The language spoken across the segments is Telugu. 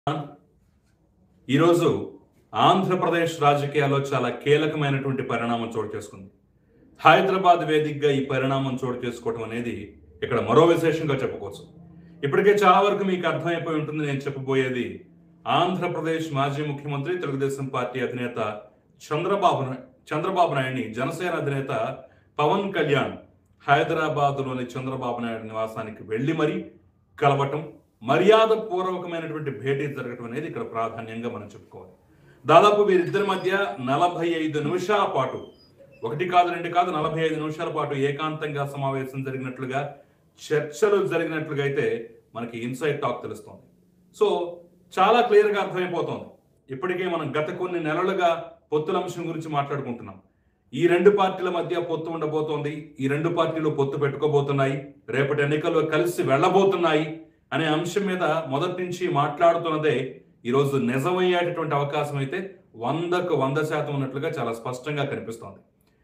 ఈరోజు ఆంధ్రప్రదేశ్ రాజకీయాల్లో చాలా కీలకమైనటువంటి పరిణామం చోటు చేసుకుంది హైదరాబాద్ వేదికగా ఈ పరిణామం చోటు చేసుకోవడం అనేది ఇక్కడ మరో విశేషంగా చెప్పుకోవచ్చు ఇప్పటికే చాలా వరకు మీకు అర్థమైపోయి ఉంటుంది నేను చెప్పబోయేది ఆంధ్రప్రదేశ్ మాజీ ముఖ్యమంత్రి తెలుగుదేశం పార్టీ అధినేత చంద్రబాబు నా- చంద్రబాబు నాయుడిని జనసేన అధినేత పవన్ కళ్యాణ్ హైదరాబాద్లోని చంద్రబాబు నాయుడు నివాసానికి వెళ్లి మరీ కలవటం మర్యాద పూర్వకమైనటువంటి భేటీ జరగటం అనేది ఇక్కడ ప్రాధాన్యంగా మనం చెప్పుకోవాలి దాదాపు వీరిద్దరి మధ్య నలభై ఐదు నిమిషాల పాటు ఒకటి కాదు రెండు కాదు నలభై ఐదు నిమిషాల పాటు ఏకాంతంగా సమావేశం జరిగినట్లుగా చర్చలు జరిగినట్లుగా అయితే మనకి ఇన్సైడ్ టాక్ తెలుస్తోంది సో చాలా క్లియర్గా అర్థమైపోతోంది ఇప్పటికే మనం గత కొన్ని నెలలుగా పొత్తుల అంశం గురించి మాట్లాడుకుంటున్నాం ఈ రెండు పార్టీల మధ్య పొత్తు ఉండబోతోంది ఈ రెండు పార్టీలు పొత్తు పెట్టుకోబోతున్నాయి రేపటి ఎన్నికల్లో కలిసి వెళ్ళబోతున్నాయి అనే అంశం మీద మొదటి నుంచి మాట్లాడుతున్నదే ఈరోజు నిజమయ్యేటటువంటి అవకాశం అయితే వందకు వంద శాతం ఉన్నట్లుగా చాలా స్పష్టంగా కనిపిస్తోంది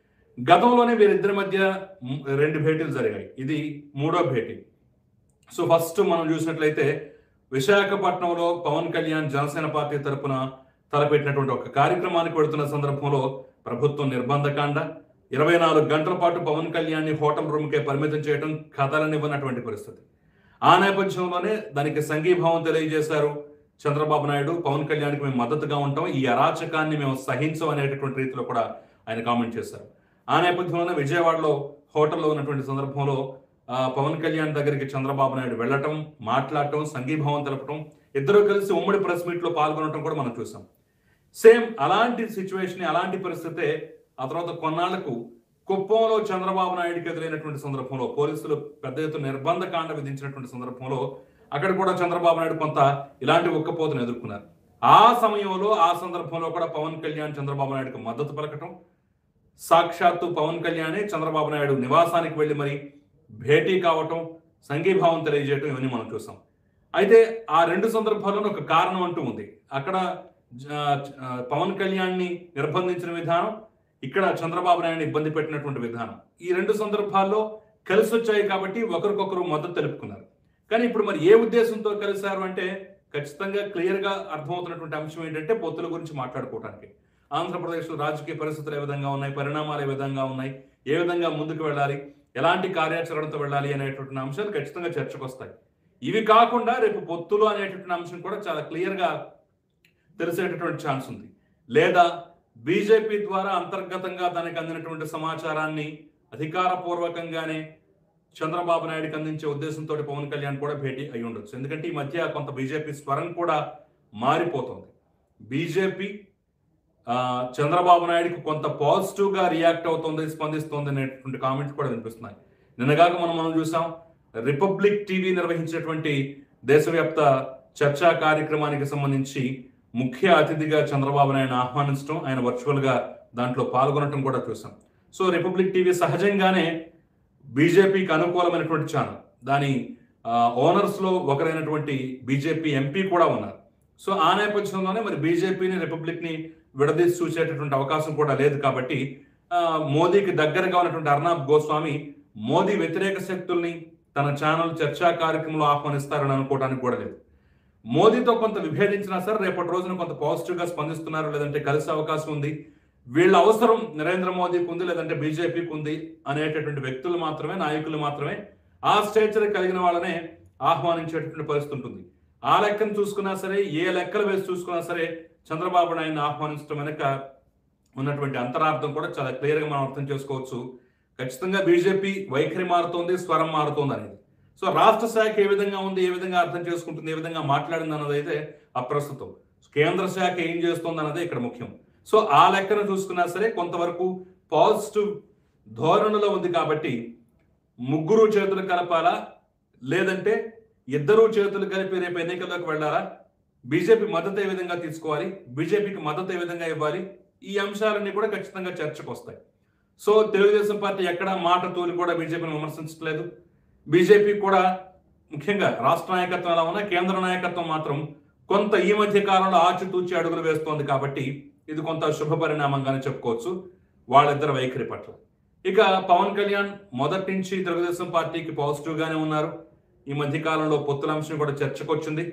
గతంలోనే వీరిద్దరి మధ్య మ్, రెండు భేటీలు జరిగాయి ఇది మూడో భేటీ సో ఫస్ట్ మనం చూసినట్లయితే విశాఖపట్నంలో పవన్ కళ్యాణ్ జనసేన పార్టీ తరపున తలపెట్టినటువంటి ఒక కార్యక్రమానికి వెళుతున్న సందర్భంలో ప్రభుత్వం నిర్బంధకాండ ఇరవై నాలుగు గంటల పాటు పవన్ కళ్యాణ్ ని హోటల్ రూమ్కే పరిమితం చేయడం కథలనివ్వనటువంటి పరిస్థితి ఆ నేపథ్యంలోనే దానికి సంఘీభావం తెలియజేశారు చంద్రబాబు నాయుడు పవన్ కళ్యాణ్కి మేము మద్దతుగా ఉంటాం ఈ అరాచకాన్ని మేము సహించం అనేటటువంటి రీతిలో కూడా ఆయన కామెంట్ చేశారు ఆ నేపథ్యంలోనే విజయవాడలో హోటల్లో ఉన్నటువంటి సందర్భంలో ఆ, పవన్ కళ్యాణ్ దగ్గరికి చంద్రబాబు నాయుడు వెళ్ళటం మాట్లాడటం సంఘీభావం తెలపటం ఇద్దరు కలిసి ఉమ్మడి ప్రెస్ మీట్ లో పాల్గొనడం కూడా మనం చూసాం సేమ్ అలాంటి సిచ్యువేషన్ అలాంటి పరిస్థితే ఆ తర్వాత కొన్నాళ్లకు కుప్పంలో చంద్రబాబు నాయుడికి ఎదురైనటువంటి సందర్భంలో పోలీసులు పెద్ద ఎత్తున నిర్బంధ కాండ విధించినటువంటి సందర్భంలో అక్కడ కూడా చంద్రబాబు నాయుడు కొంత ఇలాంటి ఉక్కపోతను ఎదుర్కొన్నారు ఆ సమయంలో ఆ సందర్భంలో కూడా పవన్ కళ్యాణ్ చంద్రబాబు నాయుడుకు మద్దతు పలకటం సాక్షాత్తు పవన్ కళ్యాణే చంద్రబాబు నాయుడు నివాసానికి వెళ్ళి మరి భేటీ కావటం సంఘీభావం తెలియజేయటం ఇవన్నీ మనం చూసాం అయితే ఆ రెండు సందర్భాల్లోనూ ఒక కారణం అంటూ ఉంది అక్కడ జ- ఆ, పవన్ కళ్యాణ్ని నిర్బంధించిన విధానం ఇక్కడ చంద్రబాబు నాయుడు ఇబ్బంది పెట్టినటువంటి విధానం ఈ రెండు సందర్భాల్లో కలిసి వచ్చాయి కాబట్టి ఒకరికొకరు మద్దతు తెలుపుకున్నారు కానీ ఇప్పుడు మరి ఏ ఉద్దేశంతో కలిశారు అంటే ఖచ్చితంగా క్లియర్ గా అర్థమవుతున్నటువంటి అంశం ఏంటంటే పొత్తుల గురించి మాట్లాడుకోవడానికి ఆంధ్రప్రదేశ్లో రాజకీయ పరిస్థితులు ఏ విధంగా ఉన్నాయి పరిణామాలు ఏ విధంగా ఉన్నాయి ఏ విధంగా ముందుకు వెళ్ళాలి ఎలాంటి కార్యాచరణతో వెళ్ళాలి అనేటువంటి అంశాలు ఖచ్చితంగా చర్చకు వస్తాయి ఇవి కాకుండా రేపు పొత్తులు అనేటటువంటి అంశం కూడా చాలా క్లియర్ గా తెలిసేటటువంటి ఛాన్స్ ఉంది లేదా బీజేపీ ద్వారా అంతర్గతంగా తనకు అందినటువంటి సమాచారాన్ని అధికారపూర్వకంగానే చంద్రబాబు నాయుడుకి అందించే ఉద్దేశంతో పవన్ కళ్యాణ్ కూడా భేటీ అయి ఉండొచ్చు ఎందుకంటే ఈ మధ్య కొంత బీజేపీ స్వరం కూడా మారిపోతుంది బీజేపీ ఆ, చంద్రబాబు నాయుడుకి కొంత పాజిటివ్ గా రియాక్ట్ అవుతుంది స్పందిస్తుంది అనేటువంటి కామెంట్స్ కూడా వినిపిస్తున్నాయి నిన్నగాక మనం మనం చూసాం రిపబ్లిక్ టీవీ నిర్వహించినటువంటి దేశవ్యాప్త చర్చా కార్యక్రమానికి సంబంధించి ముఖ్య అతిథిగా చంద్రబాబు నాయుడు ఆహ్వానించడం ఆయన వర్చువల్ గా దాంట్లో పాల్గొనడం కూడా చూసాం సో రిపబ్లిక్ టీవీ సహజంగానే బీజేపీకి అనుకూలమైనటువంటి ఛానల్ దాని ఓనర్స్ లో ఒకరైనటువంటి బీజేపీ ఎంపీ కూడా ఉన్నారు సో ఆ నేపథ్యంలోనే మరి బీజేపీని రిపబ్లిక్ ని విడదీసి చూసేటటువంటి అవకాశం కూడా లేదు కాబట్టి ఆ, మోదీకి దగ్గరగా ఉన్నటువంటి అర్నాబ్ గోస్వామి మోదీ వ్యతిరేక శక్తుల్ని తన ఛానల్ చర్చా కార్యక్రమంలో ఆహ్వానిస్తారని అనుకోవడానికి కూడా లేదు మోదీతో కొంత విభేదించినా సరే రేపటి రోజున కొంత పాజిటివ్ గా స్పందిస్తున్నారు లేదంటే కలిసే అవకాశం ఉంది వీళ్ళ అవసరం నరేంద్ర మోదీకి ఉంది లేదంటే బీజేపీకి ఉంది అనేటటువంటి వ్యక్తులు మాత్రమే నాయకులు మాత్రమే ఆ స్టేచర్ కలిగిన వాళ్ళనే ఆహ్వానించేటటువంటి పరిస్థితి ఉంటుంది ఆ లెక్కను చూసుకున్నా సరే ఏ లెక్కలు వేసి చూసుకున్నా సరే చంద్రబాబు నాయుడు ఆహ్వానించడం వెనక ఉన్నటువంటి అంతరార్థం కూడా చాలా క్లియర్ గా మనం అర్థం చేసుకోవచ్చు ఖచ్చితంగా బీజేపీ వైఖరి మారుతోంది స్వరం మారుతోంది అనేది సో రాష్ట్ర శాఖ ఏ విధంగా ఉంది ఏ విధంగా అర్థం చేసుకుంటుంది ఏ విధంగా మాట్లాడింది అన్నది అయితే అప్రస్తుతం కేంద్ర శాఖ ఏం చేస్తుంది అన్నదే ఇక్కడ ముఖ్యం సో ఆ లెక్కను చూసుకున్నా సరే కొంతవరకు పాజిటివ్ ధోరణిలో ఉంది కాబట్టి ముగ్గురు చేతులు కలపాలా లేదంటే ఇద్దరు చేతులు కలిపి రేపు ఎన్నికల్లోకి వెళ్ళాలా బీజేపీ మద్దతు ఏ విధంగా తీసుకోవాలి బీజేపీకి మద్దతు ఏ విధంగా ఇవ్వాలి ఈ అంశాలన్నీ కూడా ఖచ్చితంగా చర్చకు వస్తాయి సో తెలుగుదేశం పార్టీ ఎక్కడ మాట తూలి కూడా బీజేపీని విమర్శించట్లేదు బీజేపీ కూడా ముఖ్యంగా రాష్ట్ర నాయకత్వం ఎలా ఉన్నా కేంద్ర నాయకత్వం మాత్రం కొంత ఈ మధ్య కాలంలో ఆచితూచి అడుగులు వేస్తోంది కాబట్టి ఇది కొంత శుభ పరిణామంగానే చెప్పుకోవచ్చు వాళ్ళిద్దరు వైఖరి పట్ల ఇక పవన్ కళ్యాణ్ మొదటి నుంచి తెలుగుదేశం పార్టీకి పాజిటివ్ గానే ఉన్నారు ఈ మధ్య కాలంలో పొత్తుల అంశం కూడా చర్చకు వచ్చింది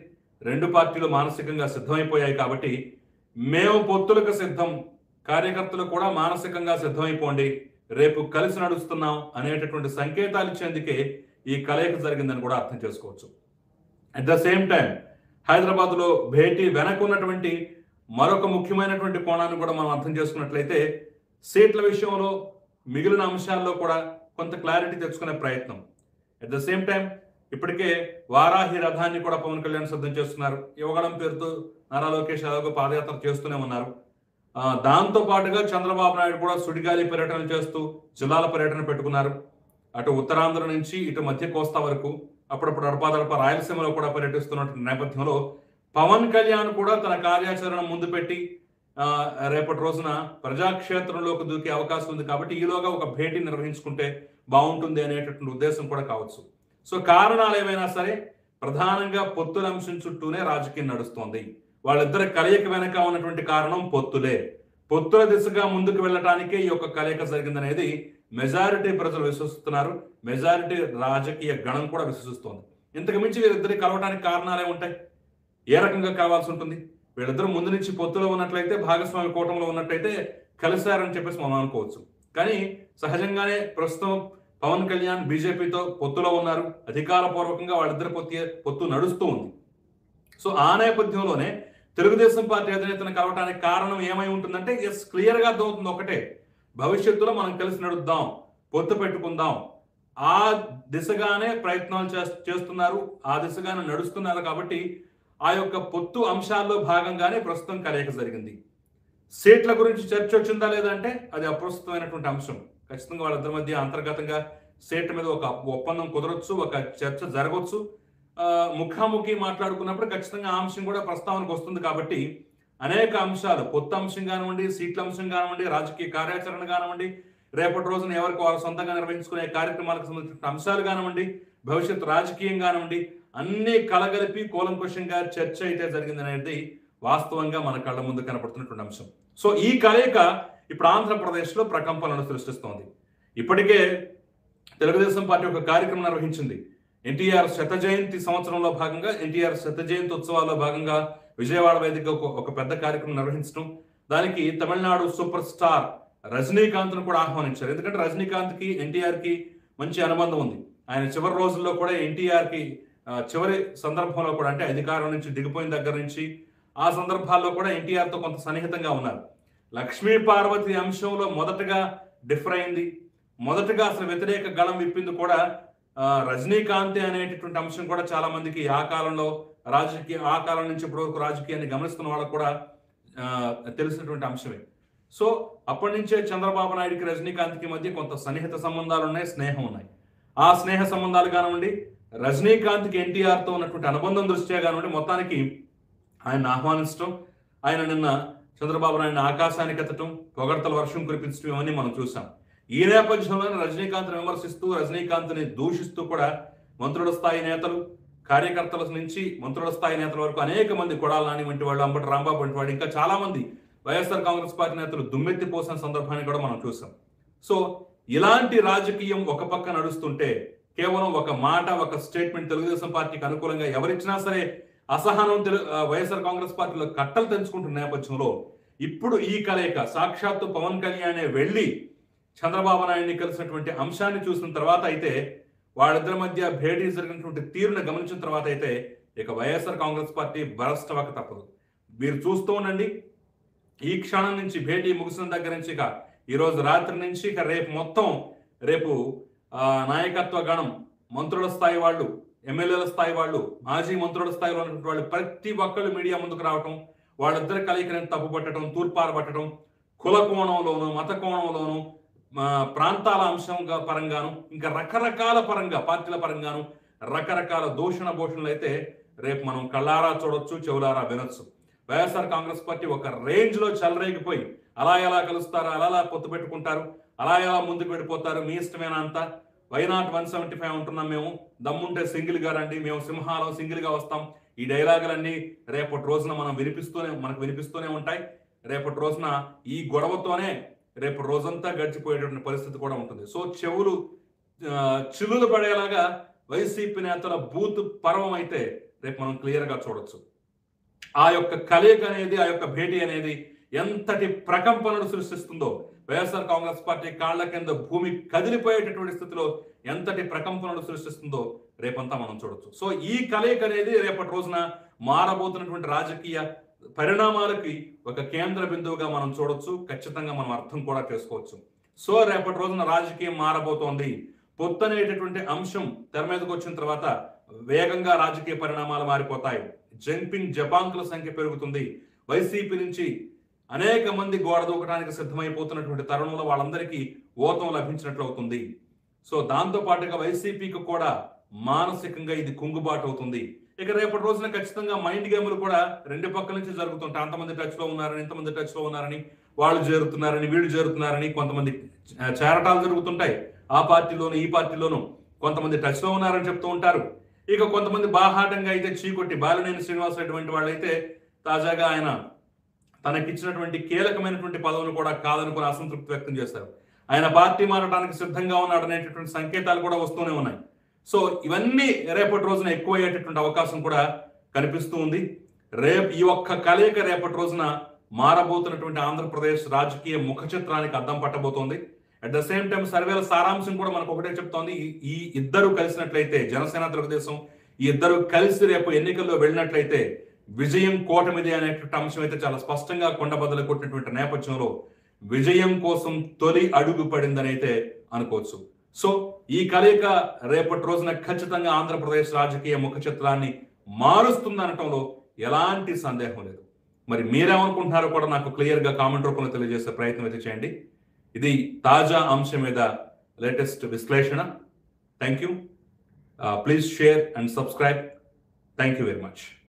రెండు పార్టీలు మానసికంగా సిద్ధమైపోయాయి కాబట్టి మేము పొత్తులకు సిద్ధం కార్యకర్తలు కూడా మానసికంగా సిద్ధమైపోండి రేపు కలిసి నడుస్తున్నాం అనేటటువంటి సంకేతాలు ఇచ్చేందుకే ఈ కలయిక జరిగిందని కూడా అర్థం చేసుకోవచ్చు అట్ ద సేమ్ టైం హైదరాబాద్లో భేటీ వెనక ఉన్నటువంటి మరొక ముఖ్యమైనటువంటి కోణాన్ని కూడా మనం అర్థం చేసుకున్నట్లయితే సీట్ల విషయంలో మిగిలిన అంశాల్లో కూడా కొంత క్లారిటీ తెచ్చుకునే ప్రయత్నం అట్ ద సేమ్ టైం ఇప్పటికే వారాహి రథాన్ని కూడా పవన్ కళ్యాణ్ సిద్ధం చేస్తున్నారు యువగళం పేరుతో నారా లోకేష్ యాదవ్ పాదయాత్ర చేస్తూనే ఉన్నారు ఆ, దాంతో పాటుగా చంద్రబాబు నాయుడు కూడా సుడిగాలి పర్యటన చేస్తూ జిల్లాల పర్యటన పెట్టుకున్నారు అటు ఉత్తరాంధ్ర నుంచి ఇటు మధ్య కోస్తా వరకు అప్పుడప్పుడు అడపాదడప రాయలసీమలో కూడా పర్యటిస్తున్న నేపథ్యంలో పవన్ కళ్యాణ్ కూడా తన కార్యాచరణ ముందు పెట్టి ఆ, రేపటి రోజున ప్రజాక్షేత్రంలోకి దూకే అవకాశం ఉంది కాబట్టి ఈలోగా ఒక భేటీ నిర్వహించుకుంటే బాగుంటుంది అనేటటువంటి ఉద్దేశం కూడా కావచ్చు సో కారణాలు ఏమైనా సరే ప్రధానంగా పొత్తుల అంశం చుట్టూనే రాజకీయం నడుస్తోంది వాళ్ళిద్దరి కలయిక వెనక ఉన్నటువంటి కారణం పొత్తులే పొత్తుల దిశగా ముందుకు వెళ్ళటానికే ఈ యొక్క కలయిక జరిగిందనేది మెజారిటీ ప్రజలు విశ్వసిస్తున్నారు మెజారిటీ రాజకీయ గణం కూడా విశ్వసిస్తోంది ఇంతకు మించి వీరిద్దరి కలవడానికి కారణాలే ఉంటాయి ఏ రకంగా కావాల్సి ఉంటుంది వీళ్ళిద్దరూ ముందు నుంచి పొత్తులో ఉన్నట్లయితే భాగస్వామి కూటమిలో ఉన్నట్లయితే కలిశారని చెప్పేసి మనం అనుకోవచ్చు కానీ సహజంగానే ప్రస్తుతం పవన్ కళ్యాణ్ బీజేపీతో పొత్తులో ఉన్నారు అధికారపూర్వకంగా వాళ్ళిద్దరి పొత్తు పొత్తు నడుస్తూ ఉంది సో ఆ నేపథ్యంలోనే తెలుగుదేశం పార్టీ అధినేతను కలవడానికి కారణం ఏమై ఉంటుందంటే ఎస్ క్లియర్ గా అర్థమవుతుంది ఒకటే భవిష్యత్తులో మనం కలిసి నడుద్దాం పొత్తు పెట్టుకుందాం ఆ దిశగానే ప్రయత్నాలు చేస్- చేస్తున్నారు ఆ దిశగానే నడుస్తున్నారు కాబట్టి ఆ యొక్క పొత్తు అంశాల్లో భాగంగానే ప్రస్తుతం కలయిక జరిగింది సీట్ల గురించి చర్చ వచ్చిందా లేదంటే అది అప్రస్తుతమైనటువంటి అంశం ఖచ్చితంగా వాళ్ళిద్దరి మధ్య అంతర్గతంగా సీట్ మీద ఒక ఒప్పందం కుదరొచ్చు ఒక చర్చ జరగవచ్చు ఆ, ముఖాముఖి మాట్లాడుకున్నప్పుడు ఖచ్చితంగా ఆ అంశం కూడా ప్రస్తావనకు వస్తుంది కాబట్టి అనేక అంశాలు పొత్తు అంశం కానివ్వండి సీట్ల అంశం కానివ్వండి రాజకీయ కార్యాచరణ కానివ్వండి రేపటి రోజున ఎవరికి వారు సొంతంగా నిర్వహించుకునే కార్యక్రమాలకు సంబంధించిన అంశాలు కానివ్వండి భవిష్యత్ రాజకీయం కానివ్వండి అన్ని కలగలిపి కూలంకుషంగా చర్చ అయితే జరిగిందనేది వాస్తవంగా మన కళ్ళ ముందు కనపడుతున్నటువంటి అంశం సో ఈ కలయిక ఇప్పుడు ఆంధ్రప్రదేశ్లో ప్రకంపనలు సృష్టిస్తోంది ఇప్పటికే తెలుగుదేశం పార్టీ ఒక కార్యక్రమం నిర్వహించింది ఎన్టీఆర్ శత జయంతి సంవత్సరంలో భాగంగా ఎన్టీఆర్ శత జయంతి ఉత్సవాల్లో భాగంగా విజయవాడ వేదిక ఒక ఒక పెద్ద కార్యక్రమం నిర్వహించడం దానికి తమిళనాడు సూపర్ స్టార్ రజనీకాంత్ను కూడా ఆహ్వానించారు ఎందుకంటే రజనీకాంత్కి ఎన్టీఆర్కి మంచి అనుబంధం ఉంది ఆయన చివరి రోజుల్లో కూడా ఎన్టీఆర్కి ఆ, చివరి సందర్భంలో కూడా అంటే అధికారం నుంచి దిగిపోయిన దగ్గర నుంచి ఆ సందర్భాల్లో కూడా ఎన్టీఆర్తో కొంత సన్నిహితంగా ఉన్నారు లక్ష్మీ పార్వతి అంశంలో మొదటగా డిఫర్ అయింది మొదటగా అసలు వ్యతిరేక గళం విప్పింది కూడా ఆ, రజనీకాంత్ అనేటటువంటి అంశం కూడా చాలా మందికి ఆ కాలంలో రాజకీయ ఆ కాలం నుంచి ఇప్పటి వరకు రాజకీయాన్ని గమనిస్తున్న వాళ్ళకు కూడా ఆ, తెలిసినటువంటి అంశమే సో అప్పటి నుంచే చంద్రబాబు నాయుడికి రజనీకాంత్కి మధ్య కొంత సన్నిహిత సంబంధాలు ఉన్నాయి స్నేహం ఉన్నాయి ఆ స్నేహ సంబంధాలు కానివ్వండి రజనీకాంత్కి ఎన్టీఆర్తో ఉన్నటువంటి అనుబంధం దృష్ట్యా కానివ్వండి మొత్తానికి ఆయన ఆహ్వానించడం ఆయన నిన్న చంద్రబాబు నాయుడిని ఆకాశానికి ఎత్తటం పొగడతల వర్షం కురిపించడం ఇవన్నీ మనం చూసాం ఈ నేపథ్యంలోనే రజనీకాంత్ విమర్శిస్తూ రజనీకాంత్ని దూషిస్తూ కూడా మంత్రుల స్థాయి నేతలు కార్యకర్తల నుంచి మంత్రుల స్థాయి నేతల వరకు అనేక మంది కొడాల నాని వంటి వాళ్ళు అంబటి రాంబాబు వంటి వాళ్ళు ఇంకా చాలా మంది వైఎస్ఆర్ కాంగ్రెస్ పార్టీ నేతలు దుమ్మెత్తి పోసిన సందర్భాన్ని కూడా మనం చూసాం సో ఇలాంటి రాజకీయం ఒక పక్క నడుస్తుంటే కేవలం ఒక మాట ఒక స్టేట్మెంట్ తెలుగుదేశం పార్టీకి అనుకూలంగా ఎవరిచ్చినా సరే అసహనం తెలు ఆ, వైఎస్ఆర్ కాంగ్రెస్ పార్టీలో కట్టలు తెంచుకుంటున్న నేపథ్యంలో ఇప్పుడు ఈ కలయిక సాక్షాత్తు పవన్ కళ్యాణే వెళ్ళి చంద్రబాబు నాయుడిని కలిసినటువంటి అంశాన్ని చూసిన తర్వాత అయితే వాళ్ళిద్దరి మధ్య భేటీ జరిగినటువంటి తీరును గమనించిన తర్వాత అయితే ఇక వైఎస్ఆర్ కాంగ్రెస్ పార్టీ బరస్టవక తప్పదు మీరు చూస్తూ ఉండండి ఈ క్షణం నుంచి భేటీ ముగిసిన దగ్గర నుంచి ఇక ఈ రోజు రాత్రి నుంచి ఇక రేపు మొత్తం రేపు ఆ, నాయకత్వ గణం మంత్రుల స్థాయి వాళ్ళు ఎమ్మెల్యేల స్థాయి వాళ్ళు మాజీ మంత్రుల స్థాయిలో ఉన్నటువంటి వాళ్ళు ప్రతి ఒక్కళ్ళు మీడియా ముందుకు రావటం వాళ్ళిద్దరి కలయికని తప్పుపట్టడం తూర్పారబట్టడం కుల కోణంలోను మత కోణంలోను ఆ, ప్రాంతాల అంశంగా పరంగాను ఇంకా రకరకాల పరంగా పార్టీల పరంగాను రకరకాల దూషణ భూషణలు అయితే రేపు మనం కళ్ళారా చూడొచ్చు చెవులారా వినొచ్చు వైఎస్ఆర్ కాంగ్రెస్ పార్టీ ఒక రేంజ్ లో చెలరేగిపోయి అలా ఎలా కలుస్తారు అలా ఎలా పొత్తు పెట్టుకుంటారు అలా ఎలా ముందుకు వెళ్ళిపోతారు మీ ఇష్టమేనా అంతా why not one seventy five ఉంటున్నాం మేము దమ్ముంటే సింగిల్ గా రండి మేము సింహాలం సింగిల్ గా వస్తాం ఈ డైలాగులన్నీ రేపటి రోజున మనం వినిపిస్తూనే మనకు వినిపిస్తూనే ఉంటాయి రేపటి రోజున ఈ గొడవతోనే రేపు రోజంతా గడిచిపోయేటువంటి పరిస్థితి కూడా ఉంటుంది సో చెవులు ఆ, చిల్లులు పడేలాగా వైసీపీ నేతల బూత్ పర్వం అయితే రేపు మనం క్లియర్ గా చూడొచ్చు ఆ యొక్క కలయిక అనేది ఆ యొక్క భేటీ అనేది ఎంతటి ప్రకంపనలు సృష్టిస్తుందో వైఎస్ఆర్ కాంగ్రెస్ పార్టీ కాళ్ల కింద భూమి కదిలిపోయేటటువంటి స్థితిలో ఎంతటి ప్రకంపనలు సృష్టిస్తుందో రేపంతా మనం చూడొచ్చు సో ఈ కలయిక అనేది రేపటి రోజున మారబోతున్నటువంటి రాజకీయ పరిణామాలకి ఒక కేంద్ర బిందువుగా మనం చూడొచ్చు ఖచ్చితంగా మనం అర్థం కూడా చేసుకోవచ్చు సో రేపటి రోజున రాజకీయం మారబోతోంది పొత్తు అనేటటువంటి అంశం తెర మీదకి వచ్చిన తర్వాత వేగంగా రాజకీయ పరిణామాలు మారిపోతాయి జంపింగ్ జపాంకుల సంఖ్య పెరుగుతుంది వైసీపీ నుంచి అనేక మంది గోడ దూకడానికి సిద్ధమైపోతున్నటువంటి తరుణంలో వాళ్ళందరికీ ఓతం లభించినట్లు అవుతుంది సో దాంతో పాటుగా వైసీపీకి కూడా మానసికంగా ఇది కుంగుబాటు అవుతుంది ఇక రేపటి రోజున ఖచ్చితంగా మైండ్ గేములు కూడా రెండు పక్కల నుంచి జరుగుతుంటాయి అంతమంది టచ్ లో ఉన్నారని ఇంతమంది టచ్ లో ఉన్నారని వాళ్ళు చేరుతున్నారని వీళ్ళు చేరుతున్నారని కొంతమంది చ- చేరటాలు జరుగుతుంటాయి ఆ పార్టీలోను ఈ పార్టీలోను కొంతమంది టచ్ లో ఉన్నారని చెప్తూ ఉంటారు ఇక కొంతమంది బాహాటంగా అయితే చీకొట్టి బాలినేని శ్రీనివాసరెడ్డి వంటి వాళ్ళైతే తాజాగా ఆయన తనకిచ్చినటువంటి కీలకమైనటువంటి పదవిని కూడా కాదనుకుని అసంతృప్తి వ్యక్తం చేశారు ఆయన పార్టీ మారడానికి సిద్ధంగా ఉన్నాడు అనేటటువంటి సంకేతాలు కూడా వస్తూనే ఉన్నాయి సో ఇవన్నీ రేపటి రోజున ఎక్కువ అయ్యేటటువంటి అవకాశం కూడా కనిపిస్తూ ఉంది రేపు ఈ ఒక్క కలయిక రేపటి రోజున మారబోతున్నటువంటి ఆంధ్రప్రదేశ్ రాజకీయ ముఖ చిత్రానికి అద్దం పట్టబోతోంది అట్ ద సేమ్ టైం సర్వేల సారాంశం కూడా మనకు ఒకటే చెప్తోంది ఈ- ఈ ఇద్దరు కలిసినట్లయితే జనసేన తెలుగుదేశం ఈ ఇద్దరు కలిసి రేపు ఎన్నికల్లో వెళ్ళినట్లయితే విజయం కూటమిది అనేటువంటి అంశం అయితే చాలా స్పష్టంగా కొండబద్దలు కొట్టినటువంటి నేపథ్యంలో విజయం కోసం తొలి అడుగు పడిందని అయితే అనుకోవచ్చు సో ఈ కలయిక రేపటి రోజున ఖచ్చితంగా ఆంధ్రప్రదేశ్ రాజకీయ ముఖ చిత్రాన్ని మారుస్తుందనటంలో ఎలాంటి సందేహం లేదు మరి మీరేమనుకుంటున్నారో కూడా నాకు క్లియర్ గా కామెంట్ రూపంలో తెలియజేసే ప్రయత్నం అయితే చేయండి ఇది తాజా అంశం మీద లేటెస్ట్ విశ్లేషణ thank you please share and subscribe thank you very much